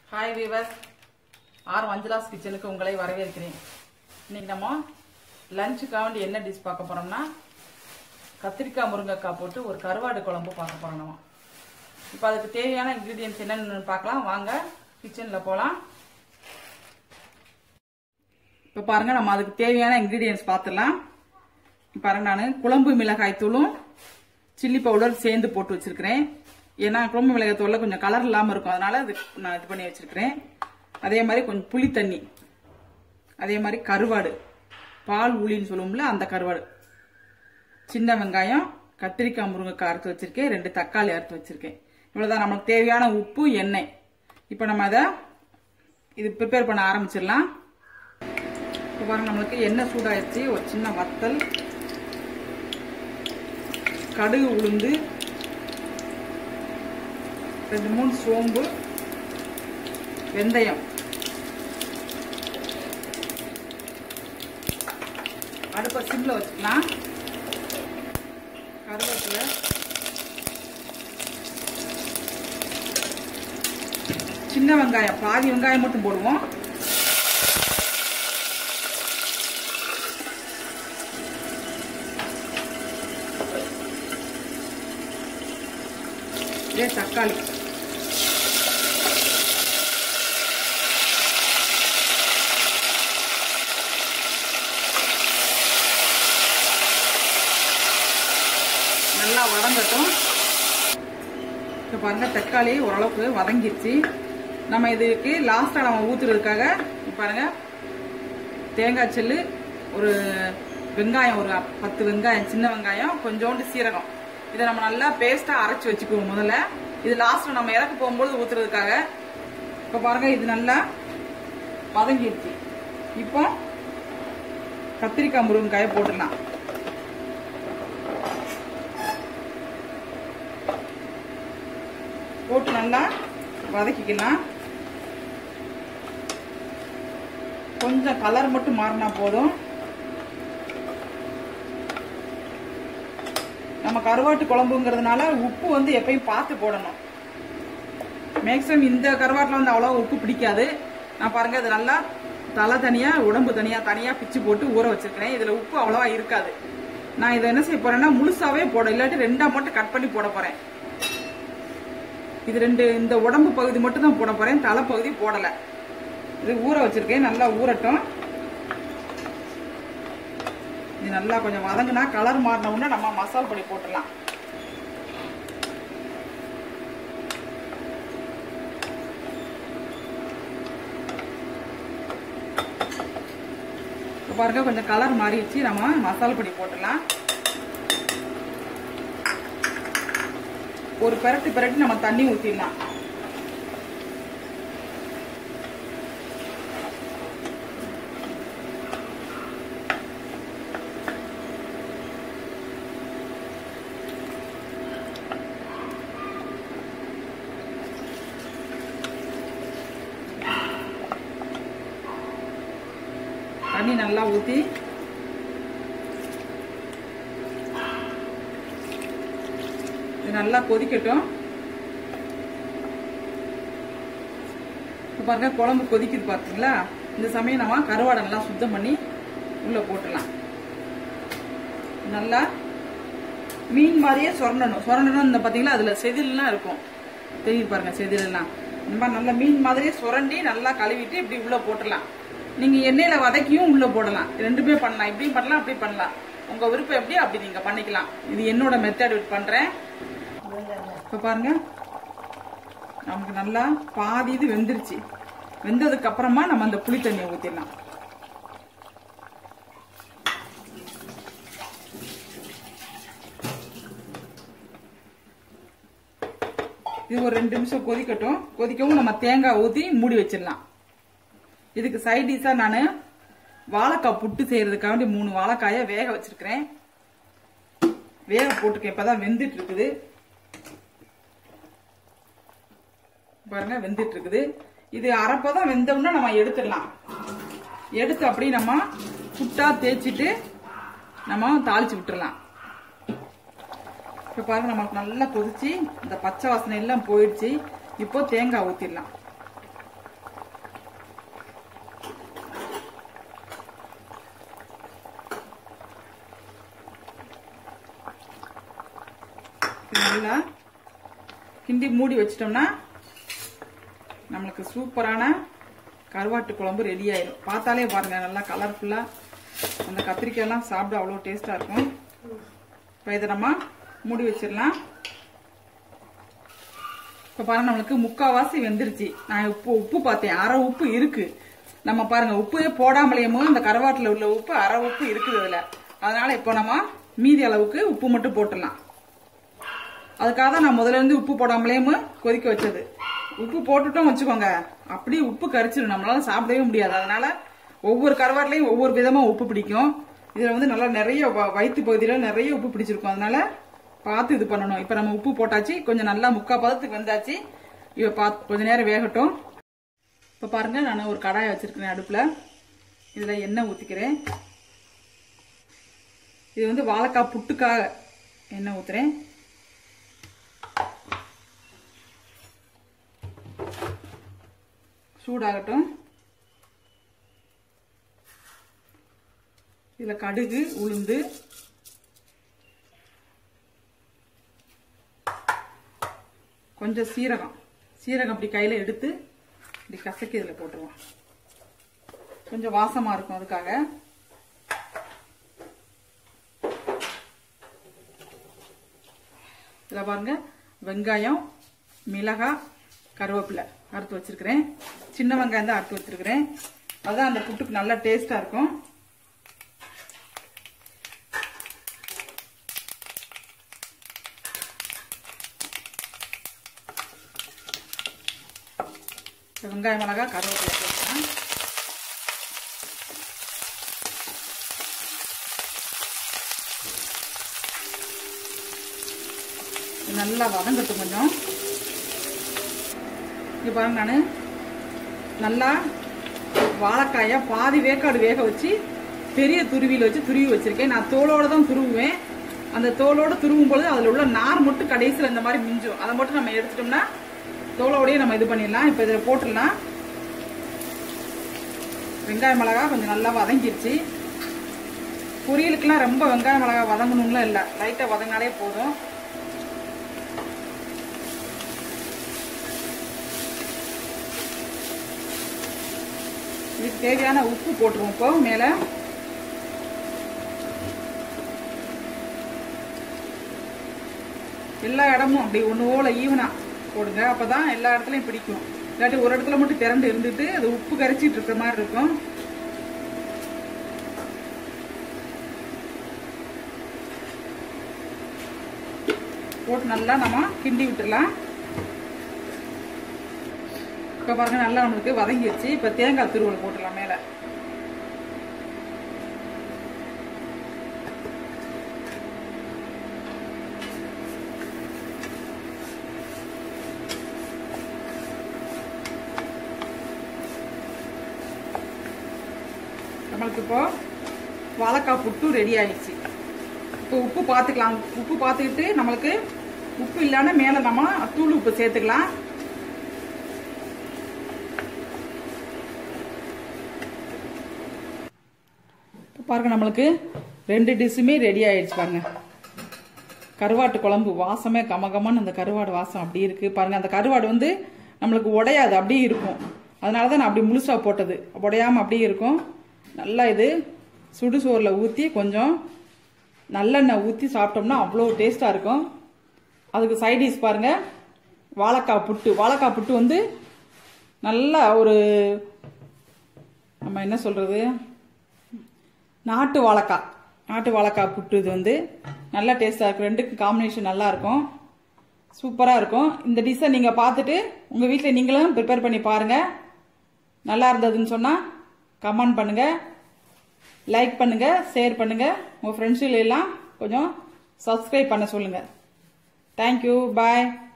hi viewers R Manjula's கிச்சனுக்கு உங்களை வரவேற்கிறேன் இன்னைக்கு நம்ம லஞ்சுக்காக வேண்டி என்ன டிஷ் பார்க்க போறோம்னா கத்திரிக்காய் முருங்கைக்காய் போட்டு ஒரு கருவாடு குழம்பு பார்க்க போறோம் நம்ம இப்போ அதுக்கு தேவையான இன்க்ரீடியன்ஸ் என்னென்னு பார்க்கலாம் வாங்க கிச்சனில் போகலாம் இப்போ பாருங்க நம்ம அதுக்கு தேவையான இன்க்ரீடியன்ஸ் பார்த்துடலாம் இப்ப பாருங்க நான் குழம்பு மிளகாய் தூளும் சில்லி பவுடர் சேர்ந்து போட்டு வச்சிருக்கிறேன் ஏன்னா குழம்பு மிளகாய் தூள்ல கொஞ்சம் கலர் இல்லாம இருக்கும் அதனால இது நான் இது பண்ணி வச்சிருக்கிறேன் அதே மாதிரி கொஞ்சம் புளி தண்ணி அதே மாதிரி கருவாடு பால் ஊளின்னு சொல்லுவோம்ல அந்த கருவாடு சின்ன வெங்காயம் கத்திரிக்காய் முருங்கைக்காய் அறுத்து வச்சிருக்கேன் ரெண்டு தக்காளி அறுத்து வச்சிருக்கேன் இவ்வளவுதான் நமக்கு தேவையான உப்பு எண்ணெய் இப்போ நம்ம அதை இது ப்ரிப்பேர் பண்ண ஆரம்பிச்சிடலாம் இப்போ பாருங்க நம்மளுக்கு எண்ணெய் சூடாயிருச்சு ஒரு சின்ன வத்தல் கடுகு உளுந்து ரெண்டு மூணு சோம்பு வெந்தயம் அடுப்பை சிம்ல வச்சுக்கலாம் கருவேப்பிலை சின்ன வெங்காயம் பாதி வெங்காயம் மட்டும் போடுவோம் இதே தக்காளி நல்லா வதங்கட்டும் இப்போ பாருங்க தக்காளி ஓரளவுக்கு வதங்கிருச்சு நம்ம இதுக்கு லாஸ்டா நம்ம ஊத்துறதுக்காக இப்ப பாருங்க தேங்காய் செல்லு ஒரு வெங்காயம் ஒரு பத்து வெங்காயம் சின்ன வெங்காயம் கொஞ்சோண்டு சீரகம் இதை நம்ம நல்லா பேஸ்டா அரைச்சு வச்சுக்குவோம் முதல்ல இது லாஸ்ட்ல நம்ம இறக்க போகும்போது ஊத்துறதுக்காக இப்ப பாருங்க இது நல்லா வதங்கிருச்சு இப்போ கத்திரிக்காய் முருங்கைக்காயை போட்டுடலாம் போட்டு நல்லா வதக்கிக்கலாம் கொஞ்சம் கலர் மட்டும் மாறினா போதும் நம்ம கருவாட்டு குழம்புங்கிறதுனால உப்பு வந்து எப்பயும் பார்த்து போடணும் மேக்ஸிமம் இந்த கருவாட்டில் வந்து அவ்வளோ உப்பு பிடிக்காது நான் பாருங்க இது நல்லா தலை தனியா உடம்பு தனியா தனியா பிச்சு போட்டு ஊற வச்சிருக்கிறேன் இதுல உப்பு அவ்வளவா இருக்காது நான் இதை என்ன செய்ய போறேன்னா முழுசாவே போட இல்லாட்டி ரெண்டா மட்டும் கட் பண்ணி போட போறேன் இது ரெண்டு இந்த உடம்பு பகுதி மட்டும் தான் போட போறேன் தலை பகுதி போடல இது ஊற வச்சிருக்கேன் நல்லா ஊறட்டும் இது நல்லா கொஞ்சம் வதங்கினா கலர் மாறின உடனே நம்ம மசால் பொடி போட்டுடலாம் இப்ப பாருங்க கொஞ்சம் கலர் மாறிடுச்சு நம்ம மசால் பொடி போட்டுடலாம் ஒரு பெரட்டு பெரட்டி நம்ம தண்ணி ஊத்திடலாம் தண்ணி நல்லா ஊத்தி இது நல்லா கொதிக்கட்டும் இப்ப பாருங்க குழம்பு கொதிக்குது பார்த்தீங்களா இந்த சமயம் நம்ம கருவாடை நல்லா சுத்தம் பண்ணி உள்ள போட்டுடலாம் நல்லா மீன் மாதிரியே சொரண்டணும் சொரண்டணும் இந்த பார்த்தீங்களா அதுல செதில்லாம் இருக்கும் தெரியுது பாருங்க செதிலெல்லாம் இந்த மாதிரி நல்லா மீன் மாதிரியே சுரண்டி நல்லா கழுவிட்டு இப்படி உள்ள போட்டுடலாம் நீங்க எண்ணெயில வதக்கியும் உள்ள போடலாம் ரெண்டுமே பண்ணலாம் இப்படியும் பண்ணலாம் அப்படி பண்ணலாம் உங்க விருப்பம் எப்படி அப்படி நீங்க பண்ணிக்கலாம் இது என்னோட மெத்தட் பண்றேன் இப்ப பாருங்க நமக்கு நல்லா பாதி இது வெந்துருச்சு வெந்ததுக்கு அப்புறமா நம்ம அந்த புளி தண்ணியை ஊத்திடலாம் இது ஒரு ரெண்டு நிமிஷம் கொதிக்கட்டும் கொதிக்கவும் நம்ம தேங்காய் ஊத்தி மூடி வச்சிடலாம் இதுக்கு சைட் டிஷா நான் வாழைக்காய் புட்டு செய்யறதுக்காண்டி மூணு வாழைக்காய வேக வச்சிருக்கிறேன் வேக போட்டுக்க இப்பதான் வெந்துட்டு இருக்குது பாருங்க வெந்துட்டு இருக்குது இது அரைப்பதான் வெந்தோம்னா நம்ம எடுத்துடலாம் எடுத்து அப்படியே நம்ம புட்டா தேய்ச்சிட்டு நம்ம தாளிச்சு விட்டுறலாம் இப்ப பாருங்க நமக்கு நல்லா கொதிச்சு இந்த பச்சை வாசனை எல்லாம் போயிடுச்சு இப்போ தேங்காய் ஊத்திடலாம் நல்லா கிண்டி மூடி வச்சிட்டோம்னா நம்மளுக்கு சூப்பரான கருவாட்டு குழம்பு ரெடி ஆயிடும் பார்த்தாலே பாருங்க நல்லா கலர்ஃபுல்லா அந்த கத்திரிக்காயெல்லாம் சாப்பிட அவ்வளோ டேஸ்டா இருக்கும் இப்போ இதை நம்ம மூடி வச்சிடலாம் இப்போ பாருங்க நம்மளுக்கு முக்காவாசி வெந்துருச்சு நான் உப்பு உப்பு பார்த்தேன் அரை உப்பு இருக்கு நம்ம பாருங்க உப்பே போடாமலேயுமோ இந்த கருவாட்டில் உள்ள உப்பு அரை உப்பு இருக்குது அதுல அதனால இப்போ நம்ம மீதி அளவுக்கு உப்பு மட்டும் போட்டுடலாம் அதுக்காக தான் நான் முதல்ல இருந்து உப்பு போடாமலேயும் கொதிக்க வச்சது உப்பு போட்டுட்டோம் வச்சுக்கோங்க அப்படியே உப்பு கரிச்சிடும் நம்மளால சாப்பிடவே முடியாது அதனால ஒவ்வொரு கருவாட்டிலையும் ஒவ்வொரு விதமா உப்பு பிடிக்கும் இதுல வந்து நல்லா நிறைய வ- வயிற்று பகுதியில நிறைய உப்பு பிடிச்சிருக்கும் அதனால பார்த்து இது பண்ணணும் இப்ப நம்ம உப்பு போட்டாச்சு கொஞ்சம் நல்லா முக்கா பதத்துக்கு வந்தாச்சு இவ பார்த்து கொஞ்ச நேரம் வேகட்டும் இப்ப பாருங்க நான் ஒரு கடாயை வச்சிருக்கிறேன் அடுப்புல இதுல எண்ணெய் ஊத்திக்கிறேன் இது வந்து வாழைக்காய் புட்டுக்காக எண்ணெய் ஊத்துறேன் சூடாகட்டும் இதுல கடுகு உளுந்து கொஞ்சம் சீரகம் சீரகம் அப்படி கையில எடுத்து இப்படி கசக்கி இதுல போட்டுருவோம் கொஞ்சம் வாசமா இருக்கும் அதுக்காக இதில் பாருங்க வெங்காயம் மிளகாய் கருவேப்பிலை அறுத்து வச்சிருக்கிறேன் சின்ன வெங்காயம் தான் அறுத்து வச்சிருக்கிறேன் அதான் அந்த புட்டுக்கு நல்லா டேஸ்டா இருக்கும் இந்த வெங்காயம் மிளகாய் கருவேப்பிலை போட்டுக்கலாம் இது நல்லா வதங்கட்டும் கொஞ்சம் இங்க பாருங்க நானு நல்லா வாழைக்காய பாதி வேக்காடு வேக வச்சு பெரிய துருவியில் வச்சு துருவி வச்சிருக்கேன் நான் தோலோட தான் துருவுவேன் அந்த தோலோட துருவும் பொழுது அதில் உள்ள நார் மட்டும் கடைசியில் இந்த மாதிரி மிஞ்சும் அதை மட்டும் நம்ம எடுத்துட்டோம்னா தோலோடயே நம்ம இது பண்ணிடலாம் இப்போ இதில் போட்டுடலாம் வெங்காய மிளகா கொஞ்சம் நல்லா வதங்கிருச்சு பொரியலுக்குலாம் ரொம்ப வெங்காய மிளகா வதங்கணும்லாம் இல்லை லைட்டாக வதங்கினாலே போதும் இதுக்கு தேவையான உப்பு போட்டுருவோம் இப்போ மேல எல்லா இடமும் அப்படி ஒன்று போல ஈவனா போடுங்க அப்பதான் எல்லா இடத்துலயும் பிடிக்கும் இல்லாட்டி ஒரு இடத்துல மட்டும் திரண்டு இருந்துட்டு அது உப்பு கரைச்சிட்டு இருக்கிற மாதிரி இருக்கும் போட்டு நல்லா நம்ம கிண்டி விட்டுறலாம் இப்போ பாருங்க நல்லா நம்மளுக்கு வதங்கிடுச்சு இப்போ தேங்காய் துருவல் போட்டுடலாம் மேலே நம்மளுக்கு இப்போ வாழைக்காய் புட்டு ரெடி ஆயிடுச்சு இப்போ உப்பு பார்த்துக்கலாம் உப்பு பார்த்துக்கிட்டு நம்மளுக்கு உப்பு இல்லாம மேலே நம்ம தூள் உப்பு சேர்த்துக்கலாம் இப்போ பாருங்க நம்மளுக்கு ரெண்டு டிஷ்ஷுமே ரெடி ஆயிடுச்சு பாருங்க கருவாட்டு குழம்பு வாசமே கமகமான அந்த கருவாடு வாசம் அப்படி இருக்கு பாருங்க அந்த கருவாடு வந்து நம்மளுக்கு உடையாது அப்படியே இருக்கும் அதனால தான் நான் அப்படி முழுசா போட்டது உடையாம அப்படியே இருக்கும் நல்லா இது சுடுசோறில் ஊற்றி கொஞ்சம் நல்லெண்ணெய் ஊற்றி சாப்பிட்டோம்னா அவ்வளோ டேஸ்ட்டாக இருக்கும் அதுக்கு சைடிஷ் பாருங்க வாழைக்காய் புட்டு வாழைக்காய் புட்டு வந்து நல்ல ஒரு நம்ம என்ன சொல்றது நாட்டு வாழைக்காய் நாட்டு வாழைக்காய் புட்டு இது வந்து நல்லா டேஸ்டாக இருக்கும் ரெண்டுக்கும் காம்பினேஷன் நல்லா இருக்கும் சூப்பராக இருக்கும் இந்த டிஷ்ஷை நீங்கள் பார்த்துட்டு உங்கள் வீட்டில் நீங்களும் ப்ரிப்பேர் பண்ணி பாருங்கள் நல்லா இருந்ததுன்னு சொன்னால் கமெண்ட் பண்ணுங்கள் லைக் பண்ணுங்கள் ஷேர் பண்ணுங்கள் உங்கள் ஃப்ரெண்ட்ஸுல எல்லாம் கொஞ்சம் சப்ஸ்கிரைப் பண்ண சொல்லுங்கள் தேங்க்யூ பாய்